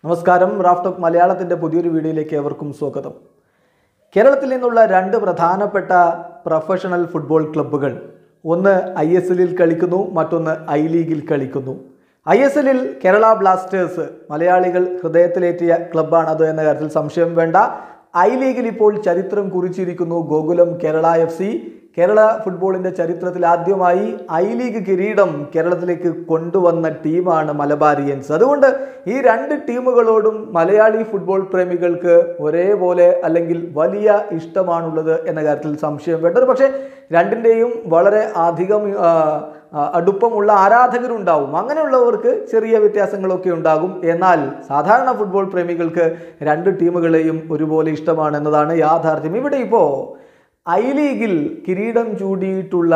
നമസ്കാരം റാഫ്റ്റോക്ക് മലയാളത്തിൻ്റെ പുതിയൊരു വീഡിയോയിലേക്ക് ഏവർക്കും സ്വാഗതം കേരളത്തിൽ നിന്നുള്ള രണ്ട് പ്രധാനപ്പെട്ട പ്രൊഫഷണൽ ഫുട്ബോൾ ക്ലബ്ബുകൾ ഒന്ന് ഐ എസ് എല്ലിൽ കളിക്കുന്നു മറ്റൊന്ന് ഐ ലീഗിൽ കളിക്കുന്നു ഐ എസ് എല്ലിൽ കേരള ബ്ലാസ്റ്റേഴ്സ് മലയാളികൾ ഹൃദയത്തിലേറ്റിയ ക്ലബ്ബാണത് എന്ന കാര്യത്തിൽ സംശയം വേണ്ട ഐ ലീഗിൽ ഇപ്പോൾ ചരിത്രം കുറിച്ചിരിക്കുന്നു ഗോകുലം കേരള എഫ് സി കേരള ഫുട്ബോളിന്റെ ചരിത്രത്തിൽ ആദ്യമായി ഐ ലീഗ് കിരീടം കേരളത്തിലേക്ക് കൊണ്ടുവന്ന ടീമാണ് മലബാരിയൻസ് അതുകൊണ്ട് ഈ രണ്ട് ടീമുകളോടും മലയാളി ഫുട്ബോൾ പ്രേമികൾക്ക് ഒരേപോലെ അല്ലെങ്കിൽ വലിയ ഇഷ്ടമാണുള്ളത് എന്ന കാര്യത്തിൽ സംശയം വേണ്ട ഒരു പക്ഷേ രണ്ടിൻ്റെയും വളരെ അധികം ആ, ആ, അടുപ്പമുള്ള ആരാധകരുണ്ടാവും അങ്ങനെയുള്ളവർക്ക് ചെറിയ വ്യത്യാസങ്ങളൊക്കെ ഉണ്ടാകും എന്നാൽ സാധാരണ ഫുട്ബോൾ പ്രേമികൾക്ക് രണ്ട് ടീമുകളെയും ഒരുപോലെ ഇഷ്ടമാണ് എന്നതാണ് യാഥാർത്ഥ്യം ഇവിടെ ഇപ്പോൾ ഐ ലീഗിൽ കിരീടം ചൂടിയിട്ടുള്ള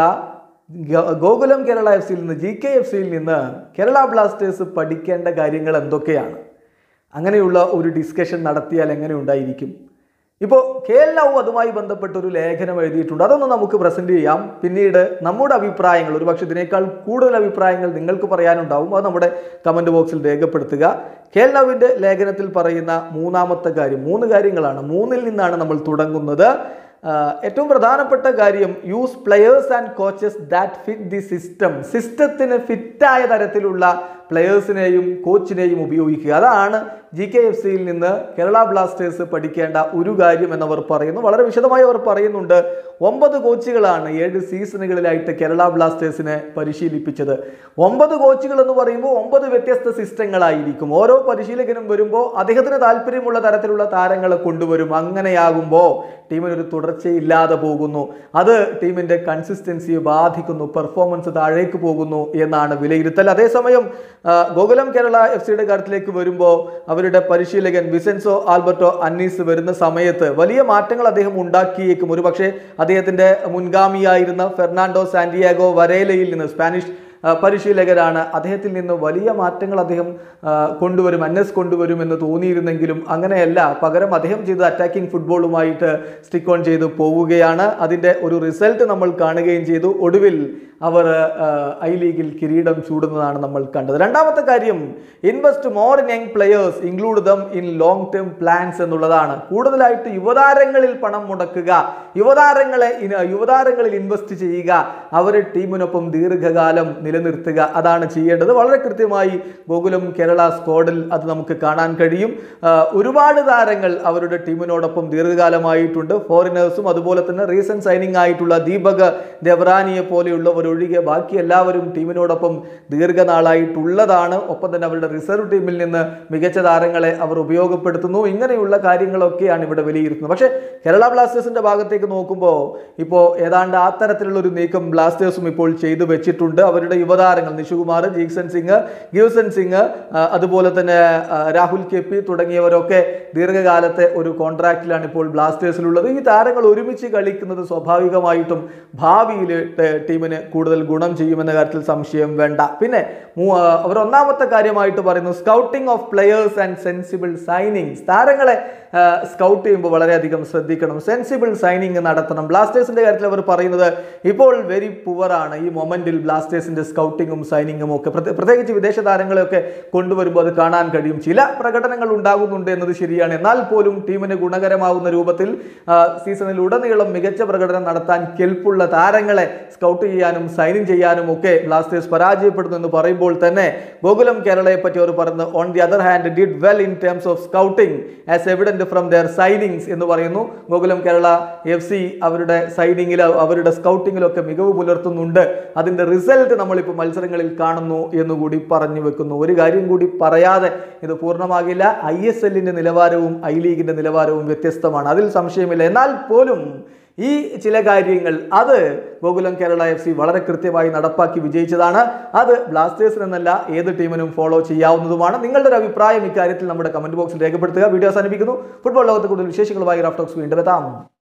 ഗ- ഗോകുലം കേരള എഫ് സിയിൽ നിന്ന് ജി കെ എഫ് സിയിൽ നിന്ന് കേരള ബ്ലാസ്റ്റേഴ്സ് പഠിക്കേണ്ട കാര്യങ്ങൾ എന്തൊക്കെയാണ് അങ്ങനെയുള്ള ഒരു ഡിസ്കഷൻ നടത്തിയാൽ എങ്ങനെ ഉണ്ടായിരിക്കും ഇപ്പോൾ കെ എൽ ലവ് അതുമായി ബന്ധപ്പെട്ട ഒരു ലേഖനം എഴുതിയിട്ടുണ്ട് അതൊന്ന് നമുക്ക് പ്രസന്റ് ചെയ്യാം പിന്നീട് നമ്മുടെ അഭിപ്രായങ്ങൾ ഒരുപക്ഷെ ഇതിനേക്കാൾ കൂടുതൽ അഭിപ്രായങ്ങൾ നിങ്ങൾക്ക് പറയാനുണ്ടാവും അത് നമ്മുടെ കമന്റ് ബോക്സിൽ രേഖപ്പെടുത്തുക കെ എൽ ലവിൻ്റെ ലേഖനത്തിൽ പറയുന്ന മൂന്നാമത്തെ കാര്യം മൂന്ന് കാര്യങ്ങളാണ് മൂന്നിൽ നിന്നാണ് നമ്മൾ തുടങ്ങുന്നത് ആഹ് ഏറ്റവും പ്രധാനപ്പെട്ട കാര്യം use players and coaches that fit the system സിസ്റ്റത്തിന് ഫിറ്റായ തരത്തിലുള്ള പ്ലെയേഴ്സിനെയും കോച്ചിനെയും ഉപയോഗിക്കുക അതാണ് ജി കെ എഫ് സിയിൽ നിന്ന് കേരള ബ്ലാസ്റ്റേഴ്സ് പഠിക്കേണ്ട ഒരു കാര്യം എന്നവർ പറയുന്നു വളരെ വിശദമായി അവർ പറയുന്നുണ്ട് ഒമ്പത് കോച്ചുകളാണ് ഏഴ് സീസണുകളിലായിട്ട് കേരള ബ്ലാസ്റ്റേഴ്സിനെ പരിശീലിപ്പിച്ചത് ഒമ്പത് കോച്ചുകൾ എന്ന് പറയുമ്പോൾ ഒമ്പത് വ്യത്യസ്ത സിസ്റ്റങ്ങളായിരിക്കും ഓരോ പരിശീലകനും വരുമ്പോൾ അദ്ദേഹത്തിന് താല്പര്യമുള്ള തരത്തിലുള്ള താരങ്ങളെ കൊണ്ടുവരും അങ്ങനെയാകുമ്പോൾ ടീമിനൊരു തുടർച്ചയില്ലാതെ പോകുന്നു അത് ടീമിന്റെ കൺസിസ്റ്റൻസിയെ ബാധിക്കുന്നു പെർഫോമൻസ് താഴേക്ക് പോകുന്നു എന്നാണ് വിലയിരുത്തൽ അതേസമയം ആ, ഗോകുലം കേരള എഫ് സിയുടെ കാര്യത്തിലേക്ക് വരുമ്പോൾ അവരുടെ പരിശീലകൻ വിസെൻസോ ആൽബർട്ടോ അന്നീസ് വരുന്ന സമയത്ത് വലിയ മാറ്റങ്ങൾ അദ്ദേഹം ഉണ്ടാക്കിയേക്കും ഒരുപക്ഷെ അദ്ദേഹത്തിന്റെ മുൻഗാമിയായിരുന്ന ഫെർണാണ്ടോ സാന്റിയാഗോ വരേലയിൽ നിന്ന് സ്പാനിഷ് ആ, പരിശീലകരാണ് അദ്ദേഹത്തിൽ നിന്ന് വലിയ മാറ്റങ്ങൾ അദ്ദേഹം ആ, കൊണ്ടുവരും എൻ എസ് കൊണ്ടുവരും എന്ന് തോന്നിയിരുന്നെങ്കിലും അങ്ങനെയല്ല പകരം അദ്ദേഹം ചെയ്ത അറ്റാക്കിംഗ് ഫുട്ബോളുമായിട്ട് സ്റ്റിക്ക് ഓൺ ചെയ്ത് പോവുകയാണ് അതിൻ്റെ ഒരു റിസൾട്ട് നമ്മൾ കാണുകയും ചെയ്തു ഒടുവിൽ അവർ ആ, ഐ ലീഗിൽ കിരീടം ചൂടുന്നതാണ് നമ്മൾ കണ്ടത് രണ്ടാമത്തെ കാര്യം invest more in young players include them in long term plans എന്നുള്ളതാണ് കൂടുതലായിട്ട് യുവതാരങ്ങളിൽ പണം മുടക്കുക യുവതാരങ്ങളെ ഇന- യുവതാരങ്ങളിൽ ഇൻവെസ്റ്റ് ചെയ്യുക അവരെ ടീമിനൊപ്പം ദീർഘകാലം നിലനിർത്തുക അതാണ് ചെയ്യേണ്ടത് വളരെ കൃത്യമായി ഗോകുലം കേരള സ്ക്വാഡിൽ അത് നമുക്ക് കാണാൻ കഴിയും ആ, ഒരുപാട് താരങ്ങൾ അവരുടെ ടീമിനോടൊപ്പം ദീർഘകാലമായിട്ടുണ്ട് ഫോറിനേഴ്സും അതുപോലെ തന്നെ റീസെന്റ് സൈനിങ് ആയിട്ടുള്ള ദീപക് ദേവറാനിയെ പോലെയുള്ളവരൊഴികെ ബാക്കി എല്ലാവരും ടീമിനോടൊപ്പം ദീർഘനാളായിട്ടുള്ളതാണ് ഒപ്പം തന്നെ അവരുടെ റിസർവ് ടീമിൽ നിന്ന് മികച്ച താരങ്ങളെ അവർ ഉപയോഗപ്പെടുത്തുന്നു ഇങ്ങനെയുള്ള കാര്യങ്ങളൊക്കെയാണ് ഇവിടെ വിലയിരുത്തുന്നത് പക്ഷേ കേരള ബ്ലാസ്റ്റേഴ്സിന്റെ ഭാഗത്തേക്ക് നോക്കുമ്പോൾ ഇപ്പോൾ ഏതാണ്ട് ആ തരത്തിലുള്ള ഒരു നീക്കം ബ്ലാസ്റ്റേഴ്സും ഇപ്പോൾ ചെയ്തു വെച്ചിട്ടുണ്ട് അവരുടെ യുവതാരങ്ങൾ നിഷുകുമാർ ജീക്സൺ സിംഗ് ഗിവസൺ സിംഗ് ആ, അതുപോലെ തന്നെ ആ, രാഹുൽ കെ പി തുടങ്ങിയവരൊക്കെ ദീർഘകാലത്തെ ഒരു കോൺട്രാക്റ്റിലാണ് ഇപ്പോൾ ബ്ലാസ്റ്റേഴ്സിലുള്ളത് ഈ താരങ്ങൾ ഒരുമിച്ച് കളിക്കുന്നത് സ്വാഭാവികമായിട്ടും ഭാവിയിൽ ടെ- ടീമിന് കൂടുതൽ ഗുണം ചെയ്യുമെന്ന കാര്യത്തിൽ സംശയം വേണ്ട പിന്നെ മൂ- ആ, അവർ ഒന്നാമത്തെ കാര്യമായിട്ട് പറയുന്നു scouting of players and sensible signings താരങ്ങളെ സ്കൗട്ട് ചെയ്യുമ്പോൾ വളരെയധികം ശ്രദ്ധിക്കണം സെൻസിബിൾ സൈനിങ് നടത്തണം ബ്ലാസ്റ്റേഴ്സിന്റെ കാര്യത്തിൽ അവർ പറയുന്നത് ഇപ്പോൾ വെരി പുവർ ആണ് ഈ മൊമെന്റിൽ ബ്ലാസ്റ്റേഴ്സിന്റെ സ്കൗട്ടിങ്ങും സൈനിങ്ങും ഒക്കെ പ്രത്യേക- പ്രത്യേകിച്ച് വിദേശ താരങ്ങളെയൊക്കെ കൊണ്ടുവരുമ്പോൾ അത് കാണാൻ കഴിയും ചില പ്രകടനങ്ങൾ ഉണ്ടാകുന്നുണ്ട് എന്നത് ശരിയാണ് എന്നാൽ പോലും ടീമിന് ഗുണകരമാവുന്ന രൂപത്തിൽ ആ, സീസണിൽ ഉടനീളം മികച്ച പ്രകടനം നടത്താൻ കെൽപ്പുള്ള താരങ്ങളെ സ്കൗട്ട് ചെയ്യാനും സൈനിങ് ചെയ്യാനും ഒക്കെ ബ്ലാസ്റ്റേഴ്സ് പരാജയപ്പെടുന്നു എന്ന് പറയുമ്പോൾ തന്നെ ഗോകുലം കേരളയെ പറ്റി അവർ പറയുന്നത് on the other hand did well in terms of scouting as evident from their signings എന്ന് പറയുന്നു ഗോകുലം കേരള എഫ് സി അവരുടെ സൈനിങ്ങിൽ അവരുടെ സ്കൗട്ടിങ്ങിലൊക്കെ മികവ് പുലർത്തുന്നുണ്ട് അതിന്റെ റിസൾട്ട് നമ്മളിപ്പോൾ മത്സരങ്ങളിൽ കാണുന്നു എന്നുകൂടി പറഞ്ഞു വെക്കുന്നു ഒരു കാര്യം കൂടി പറയാതെ ഇത് പൂർണ്ണമാകില്ല ഐ എസ് എല്ലിന്റെ നിലവാരവും ഐ ലീഗിന്റെ നിലവാരവും വ്യത്യസ്തമാണ് അതിൽ സംശയമില്ല എന്നാൽ പോലും ഈ ചില കാര്യങ്ങൾ അത് ഗോകുലം കേരള എഫ് സി വളരെ കൃത്യമായി നടപ്പാക്കി വിജയിച്ചതാണ് അത് ബ്ലാസ്റ്റേഴ്സിന് എന്നല്ല ഏത് ടീമിനും ഫോളോ ചെയ്യാവുന്നതുമാണ് നിങ്ങളുടെ ഒരു അഭിപ്രായം ഇക്കാര്യത്തിൽ നമ്മുടെ കമന്റ് ബോക്സിൽ രേഖപ്പെടുത്തുക വീഡിയോ അവസാനിപ്പിക്കുന്നു ഫുട്ബോൾ ലോകത്ത് കൂടുതൽ വിശേഷങ്ങളുമായി റാഫ്റ്റോക്സ് വീണ്ടും എത്താം